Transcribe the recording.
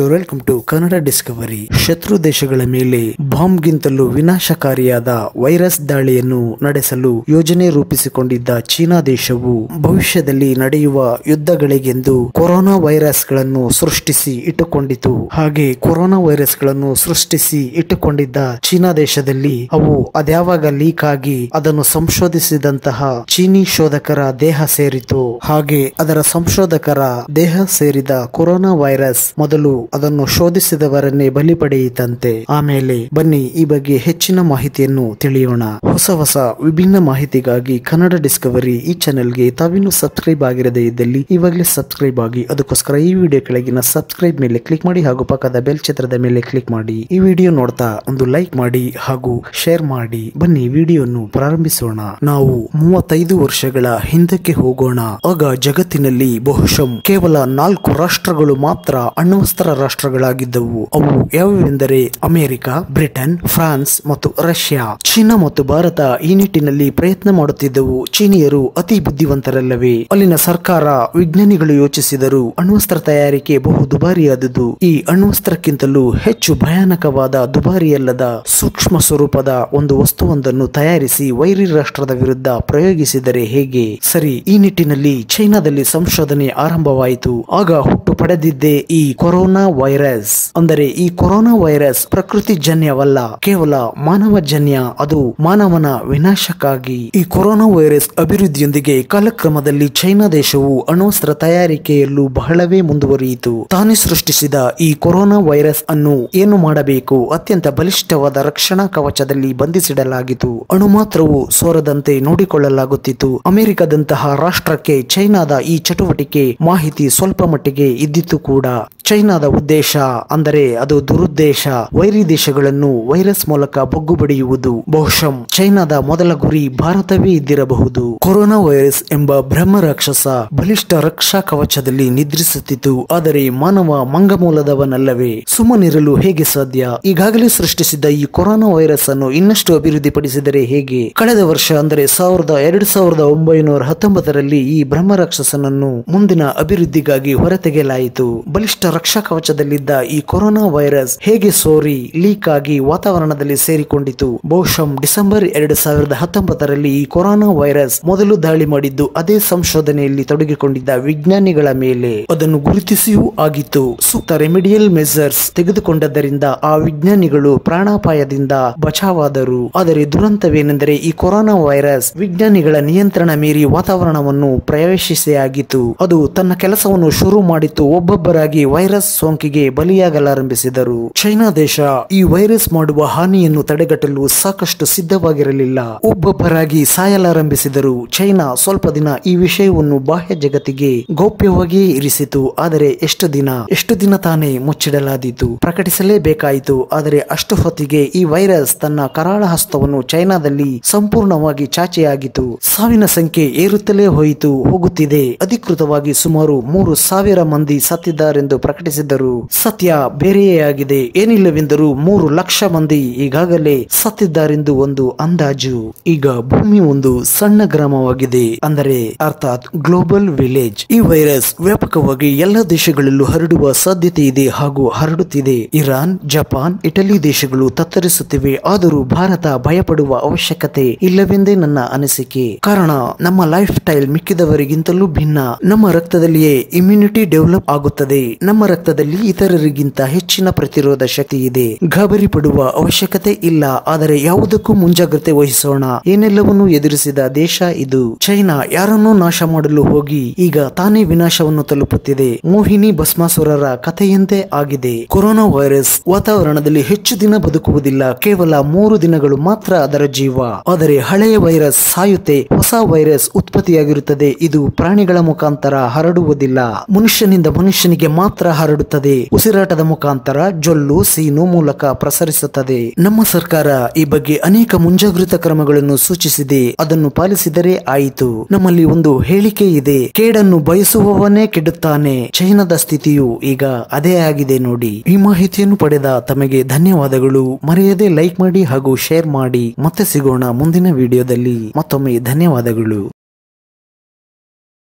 welcome to Kannada Discovery ಶತ್ರು ದೇಶಗಳ ಮೇಲೆ ಬಾಂಬ್ಗಿಂತಲೂ ವಿನಾಶಕಾರಿಯಾದ ವೈರಸ್ ದಾಳಿಯನ್ನು ನಡೆಸಲು ಯೋಜನೆ ರೂಪಿಸಿಕೊಂಡಿದ್ದ ಚೀನಾ ದೇಶವು ಭವಿಷ್ಯದಲ್ಲಿ ನಡೆಯುವ ಯುದ್ಧಗಳಿಗೆಂದು ಕೊರೋನಾ ವೈರಸ್ ಗಳನ್ನು ಸೃಷ್ಟಿಸಿ ಇಟ್ಟುಕೊಂಡಿತು ಹಾಗೆ ಕೊರೋನಾ ವೈರಸ್ ಗಳನ್ನು ಸೃಷ್ಟಿಸಿ ಇಟ್ಟುಕೊಂಡಿದ್ದ ಚೀನಾ ದೇಶದಲ್ಲಿ ಅವು ಅದ್ಯಾವಾಗ ಲೀಕ್ ಆಗಿ ಅದನ್ನು ಸಂಶೋಧಿಸಿದಂತಹ ಚೀನಿ ಶೋಧಕರ ದೇಹ ಸೇರಿತು ಹಾಗೆ ಅದರ ಸಂಶೋಧಕರ ದೇಹ ಸೇರಿದ ಕೊರೋನಾ ವೈರಸ್ ಮೊದಲು ಅದನ್ನು ಶೋಧಿಸಿದವರನ್ನೇ ಬಲಿ ಪಡೆಯಿತಂತೆ ಆಮೇಲೆ ಬನ್ನಿ ಈ ಬಗ್ಗೆ ಹೆಚ್ಚಿನ ಮಾಹಿತಿಯನ್ನು ತಿಳಿಯೋಣ ಹೊಸ ಹೊಸ ವಿಭಿನ್ನ ಮಾಹಿತಿಗಾಗಿ ಕನ್ನಡ ಡಿಸ್ಕವರಿ ಈ ಚಾನೆಲ್ಗೆ ತಾವಿನ್ನೂ ಸಬ್ಸ್ಕ್ರೈಬ್ ಆಗಿರದೇ ಇದ್ದಲ್ಲಿ ಇವಾಗಲೇ ಸಬ್ಸ್ಕ್ರೈಬ್ ಆಗಿ ಅದಕ್ಕೋಸ್ಕರ ಈ ವಿಡಿಯೋ ಕೆಳಗಿನ ಸಬ್ಸ್ಕ್ರೈಬ್ ಮೇಲೆ ಕ್ಲಿಕ್ ಮಾಡಿ ಹಾಗೂ ಪಕ್ಕದ ಬೆಲ್ ಚಿತ್ರದ ಮೇಲೆ ಕ್ಲಿಕ್ ಮಾಡಿ ಈ ವಿಡಿಯೋ ನೋಡ್ತಾ ಒಂದು ಲೈಕ್ ಮಾಡಿ ಹಾಗೂ ಶೇರ್ ಮಾಡಿ ಬನ್ನಿ ವಿಡಿಯೋನು ಪ್ರಾರಂಭಿಸೋಣ ನಾವು ಮೂವತ್ತೈದು ವರ್ಷಗಳ ಹಿಂದಕ್ಕೆ ಹೋಗೋಣ ಆಗ ಜಗತ್ತಿನಲ್ಲಿ ಬಹುಶಃ ಕೇವಲ ನಾಲ್ಕು ರಾಷ್ಟ್ರಗಳು ಮಾತ್ರ ಅಣ್ವಸ್ತ್ರ ರಾಷ್ಟ್ರಗಳಾಗಿದ್ದವು ಅವು ಯಾವುವೆಂದರೆ ಅಮೆರಿಕ ಬ್ರಿಟನ್ ಫ್ರಾನ್ಸ್ ಮತ್ತು ರಷ್ಯಾ ಚೀನಾ ಮತ್ತು ಭಾರತ ಈ ನಿಟ್ಟಿನಲ್ಲಿ ಪ್ರಯತ್ನ ಮಾಡುತ್ತಿದ್ದವು ಚೀನಿಯರು ಅತಿ ಬುದ್ಧಿವಂತರಲ್ಲವೇ ಅಲ್ಲಿನ ಸರ್ಕಾರ ವಿಜ್ಞಾನಿಗಳು ಯೋಚಿಸಿದರು ಅಣ್ವಸ್ತ್ರ ತಯಾರಿಕೆ ಬಹು ದುಬಾರಿಯಾದುದು ಈ ಅಣ್ವಸ್ತ್ರಕ್ಕಿಂತಲೂ ಹೆಚ್ಚು ಭಯಾನಕವಾದ ದುಬಾರಿಯಲ್ಲದ ಸೂಕ್ಷ್ಮ ಸ್ವರೂಪದ ಒಂದು ವಸ್ತುವೊಂದನ್ನು ತಯಾರಿಸಿ ವೈರಿ ರಾಷ್ಟ್ರದ ವಿರುದ್ಧ ಪ್ರಯೋಗಿಸಿದರೆ ಹೇಗೆ ಸರಿ ಈ ನಿಟ್ಟಿನಲ್ಲಿ ಚೈನಾದಲ್ಲಿ ಸಂಶೋಧನೆ ಆರಂಭವಾಯಿತು ಆಗ ಹುಟ್ಟು ಪಡೆದಿದ್ದೇ ಈ ಕೊರೋನಾ ವೈರಸ್ ಅಂದರೆ ಈ ಕೊರೋನಾ ವೈರಸ್ ಪ್ರಕೃತಿ ಜನ್ಯವಲ್ಲ ಕೇವಲ ಮಾನವ ಜನ್ಯ ಅದು ಮಾನವನ ವಿನಾಶಕ್ಕಾಗಿ ಈ ಕೊರೋನಾ ವೈರಸ್ ಅಭಿವೃದ್ಧಿಯೊಂದಿಗೆ ಕಾಲಕ್ರಮದಲ್ಲಿ ಚೈನಾ ದೇಶವು ಅಣ್ವಸ್ತ್ರ ತಯಾರಿಕೆಯಲ್ಲೂ ಬಹಳವೇ ಮುಂದುವರಿಯಿತು ತಾನೇ ಸೃಷ್ಟಿಸಿದ ಈ ಕೊರೋನಾ ವೈರಸ್ ಅನ್ನು ಏನು ಮಾಡಬೇಕು ಅತ್ಯಂತ ಬಲಿಷ್ಠವಾದ ರಕ್ಷಣಾ ಕವಚದಲ್ಲಿ ಬಂಧಿಸಿಡಲಾಗಿತ್ತು ಅಣು ಮಾತ್ರವು ಸೋರದಂತೆ ನೋಡಿಕೊಳ್ಳಲಾಗುತ್ತಿತ್ತು ಅಮೆರಿಕದಂತಹ ರಾಷ್ಟ್ರಕ್ಕೆ ಚೈನಾದ ಈ ಚಟುವಟಿಕೆ ಮಾಹಿತಿ ಸ್ವಲ್ಪ ಮಟ್ಟಿಗೆ ಇದ್ದಿತ್ತು ಕೂಡ ಚೈನಾದ ಉದ್ದೇಶ ಅಂದರೆ ಅದು ದುರುದ್ದೇಶ ವೈರಿ ದೇಶಗಳನ್ನು ವೈರಸ್ ಮೂಲಕ ಬೊಗ್ಗು ಬಡಿಯುವುದು ಬಹುಶಃ ಚೈನಾದ ಮೊದಲ ಗುರಿ ಭಾರತವೇ ಇದ್ದಿರಬಹುದು ಕೊರೋನಾ ವೈರಸ್ ಎಂಬ ಬ್ರಹ್ಮ ರಾಕ್ಷಸ ಬಲಿಷ್ಠ ರಕ್ಷಾ ಕವಚದಲ್ಲಿ ನಿದ್ರಿಸುತ್ತಿತ್ತು ಆದರೆ ಮಾನವ ಮಂಗಮೂಲದವನಲ್ಲವೇ ಸುಮ್ಮನಿರಲು ಹೇಗೆ ಸಾಧ್ಯ ಈಗಾಗಲೇ ಸೃಷ್ಟಿಸಿದ ಈ ಕೊರೋನಾ ವೈರಸ್ ಅನ್ನು ಇನ್ನಷ್ಟು ಅಭಿವೃದ್ಧಿಪಡಿಸಿದರೆ ಹೇಗೆ ಕಳೆದ ವರ್ಷ ಅಂದರೆ ಸಾವಿರದ ಎರಡು ಸಾವಿರದ ಒಂಬೈನೂರ ಹತ್ತೊಂಬತ್ತರಲ್ಲಿ ಈ ಬ್ರಹ್ಮ ರಾಕ್ಷಸನನ್ನು ಮುಂದಿನ ಅಭಿವೃದ್ಧಿಗಾಗಿ ಹೊರತೆಗೆಯಲಾಯಿತು ಬಲಿಷ್ಠ ರಕ್ಷಾ ಕವಚದಲ್ಲಿದ್ದ ಈ ಕೊರೋನಾ ವೈರಸ್ ಹೇಗೆ ಸೋರಿ ಲೀಕ್ ಆಗಿ ವಾತಾವರಣದಲ್ಲಿ ಸೇರಿಕೊಂಡಿತು ಬಹುಶಃ ಡಿಸೆಂಬರ್ ಎರಡು ಸಾವಿರದ ಹತ್ತೊಂಬತ್ತರಲ್ಲಿ ಈ ಕೊರೋನಾ ವೈರಸ್ ಮೊದಲು ದಾಳಿ ಮಾಡಿದ್ದು ಅದೇ ಸಂಶೋಧನೆಯಲ್ಲಿ ತೊಡಗಿಕೊಂಡಿದ್ದ ವಿಜ್ಞಾನಿಗಳ ಮೇಲೆ ಅದನ್ನು ಗುರುತಿಸಿಯೂ ಆಗಿತ್ತು ಸೂಕ್ತ ರೆಮಿಡಿಯಲ್ ಮೆಸರ್ಸ್ ತೆಗೆದುಕೊಂಡದ್ದರಿಂದ ಆ ವಿಜ್ಞಾನಿಗಳು ಪ್ರಾಣಾಪಾಯದಿಂದ ಬಚಾವಾದರು ಆದರೆ ದುರಂತವೇನೆಂದರೆ ಈ ಕೊರೋನಾ ವೈರಸ್ ವಿಜ್ಞಾನಿಗಳ ನಿಯಂತ್ರಣ ಮೀರಿ ವಾತಾವರಣವನ್ನು ಪ್ರವೇಶಿಸೇ ಆಗಿತ್ತು ಅದು ತನ್ನ ಕೆಲಸವನ್ನು ಶುರು ಮಾಡಿತ್ತು ಒಬ್ಬೊಬ್ಬರಾಗಿ ವೈರಸ್ ಸೋಂಕಿಗೆ ಬಲಿಯಾಗಲಾರಂಭಿಸಿದರು ಚೈನಾ ದೇಶ ಈ ವೈರಸ್ ಮಾಡುವ ಹಾನಿಯನ್ನು ತಡೆಗಟ್ಟಲು ಸಾಕಷ್ಟು ಸಿದ್ಧವಾಗಿರಲಿಲ್ಲ ಒಬ್ಬೊಬ್ಬರಾಗಿ ಸಾಯಲಾರಂಭಿಸಿದರು ಚೈನಾ ಸ್ವಲ್ಪ ದಿನ ಈ ವಿಷಯವನ್ನು ಬಾಹ್ಯ ಜಗತ್ತಿಗೆ ಗೌಪ್ಯವಾಗಿಯೇ ಇರಿಸಿತು ಆದರೆ ಎಷ್ಟು ದಿನ ಎಷ್ಟು ದಿನ ತಾನೇ ಮುಚ್ಚಿಡಲಾದೀತು ಪ್ರಕಟಿಸಲೇಬೇಕಾಯಿತು ಆದರೆ ಅಷ್ಟು ಹೊತ್ತಿಗೆ ಈ ವೈರಸ್ ತನ್ನ ಕರಾಳ ಹಸ್ತವನ್ನು ಚೈನಾದಲ್ಲಿ ಸಂಪೂರ್ಣವಾಗಿ ಚಾಚಿಯಾಗಿತು ಸಾವಿನ ಸಂಖ್ಯೆ ಏರುತ್ತಲೇ ಹೋಯಿತು ಹೋಗುತ್ತಿದೆ ಅಧಿಕೃತವಾಗಿ ಸುಮಾರು ಮೂರು ಸಾವಿರ ಮಂದಿ ಸತ್ತಿದ್ದಾರೆಂದು ಪ್ರಕಟಿಸಿದ್ದರು ಸತ್ಯ ಬೇರೆಯೇ ಆಗಿದೆ ಏನಿಲ್ಲವೆಂದರೂ ಮೂರು ಲಕ್ಷ ಮಂದಿ ಈಗಾಗಲೇ ಸತ್ತಿದ್ದಾರೆಂದು ಒಂದು ಅಂದಾಜು ಈಗ ಭೂಮಿ ಒಂದು ಸಣ್ಣ ಗ್ರಾಮವಾಗಿದೆ ಅಂದರೆ ಅರ್ಥಾತ್ ಗ್ಲೋಬಲ್ ವಿಲೇಜ್ ಈ ವೈರಸ್ ವ್ಯಾಪಕವಾಗಿ ಎಲ್ಲ ದೇಶಗಳಲ್ಲೂ ಹರಡುವ ಸಾಧ್ಯತೆ ಇದೆ ಹಾಗೂ ಹರಡುತ್ತಿದೆ ಇರಾನ್ ಜಪಾನ್ ಇಟಲಿ ದೇಶಗಳು ತತ್ತರಿಸುತ್ತಿವೆ ಆದರೂ ಭಾರತ ಭಯಪಡುವ ಅವಶ್ಯಕತೆ ಇಲ್ಲವೆಂದೇ ನನ್ನ ಅನಿಸಿಕೆ ಕಾರಣ ನಮ್ಮ ಲೈಫ್ ಸ್ಟೈಲ್ ಮಿಕ್ಕಿದವರಿಗಿಂತಲೂ ಭಿನ್ನ ನಮ್ಮ ರಕ್ತದಲ್ಲಿಯೇ ಇಮ್ಯುನಿಟಿ ಡೆವಲಪ್ ಆಗುತ್ತದೆ ನಮ್ಮ ರಕ್ತದಲ್ಲಿ ಇತರರಿಗಿಂತ ಹೆಚ್ಚಿನ ಪ್ರತಿರೋಧ ಶಕ್ತಿ ಇದೆ ಗಾಬರಿ ಪಡುವ ಅವಶ್ಯಕತೆ ಇಲ್ಲ ಆದರೆ ಯಾವುದಕ್ಕೂ ಮುಂಜಾಗ್ರತೆ ವಹಿಸೋಣ ಏನೆಲ್ಲವನ್ನೂ ಎದುರಿಸಿದ ದೇಶ ಇದು ಚೈನಾ ಯಾರನ್ನೂ ನಾಶ ಮಾಡಲು ಹೋಗಿ ಈಗ ತಾನೇ ವಿನಾಶವನ್ನು ತಲುಪುತ್ತಿದೆ ಮೋಹಿನಿ ಭಸ್ಮಾಸುರರ ಕಥೆಯಂತೆ ಆಗಿದೆ ಕೊರೋನಾ ವೈರಸ್ ವಾತಾವರಣದಲ್ಲಿ ಹೆಚ್ಚು ದಿನ ಬದುಕುವುದಿಲ್ಲ ಕೇವಲ ಮೂರು ದಿನಗಳು ಮಾತ್ರ ಅದರ ಜೀವ ಆದರೆ ಹಳೆಯ ವೈರಸ್ ಸಾಯುತ್ತೆ ಹೊಸ ವೈರಸ್ ಉತ್ಪತ್ತಿಯಾಗಿರುತ್ತದೆ ಇದು ಪ್ರಾಣಿಗಳ ಮುಖಾಂತರ ಹರಡುವುದಿಲ್ಲ ಮನುಷ್ಯನಿಂದ ಮನುಷ್ಯನಿಗೆ ಮಾತ್ರ ಹರಡುತ್ತದೆ ಉಸಿರಾಟದ ಮುಖಾಂತರ ಜೊಲ್ಲು ಸೀನು ಮೂಲಕ ಪ್ರಸರಿಸುತ್ತದೆ ನಮ್ಮ ಸರ್ಕಾರ ಈ ಬಗ್ಗೆ ಅನೇಕ ಮುಂಜಾಗೃತಾ ಕ್ರಮಗಳನ್ನು ಸೂಚಿಸಿದೆ ಅದನ್ನು ಪಾಲಿಸಿದರೆ ಆಯಿತು ನಮ್ಮಲ್ಲಿ ಒಂದು ಹೇಳಿಕೆ ಇದೆ ಕೇಡನ್ನು ಬಯಸುವವನೇ ಕೆಡುತ್ತಾನೆ ಚೈನಾದ ಸ್ಥಿತಿಯು ಈಗ ಅದೇ ಆಗಿದೆ ನೋಡಿ ಈ ಮಾಹಿತಿಯನ್ನು ಪಡೆದ ತಮಗೆ ಧನ್ಯವಾದಗಳು ಮರೆಯದೆ ಲೈಕ್ ಮಾಡಿ ಹಾಗೂ ಶೇರ್ ಮಾಡಿ ಮತ್ತೆ ಸಿಗೋಣ ಮುಂದಿನ ವಿಡಿಯೋದಲ್ಲಿ ಮತ್ತೊಮ್ಮೆ ಧನ್ಯವಾದಗಳು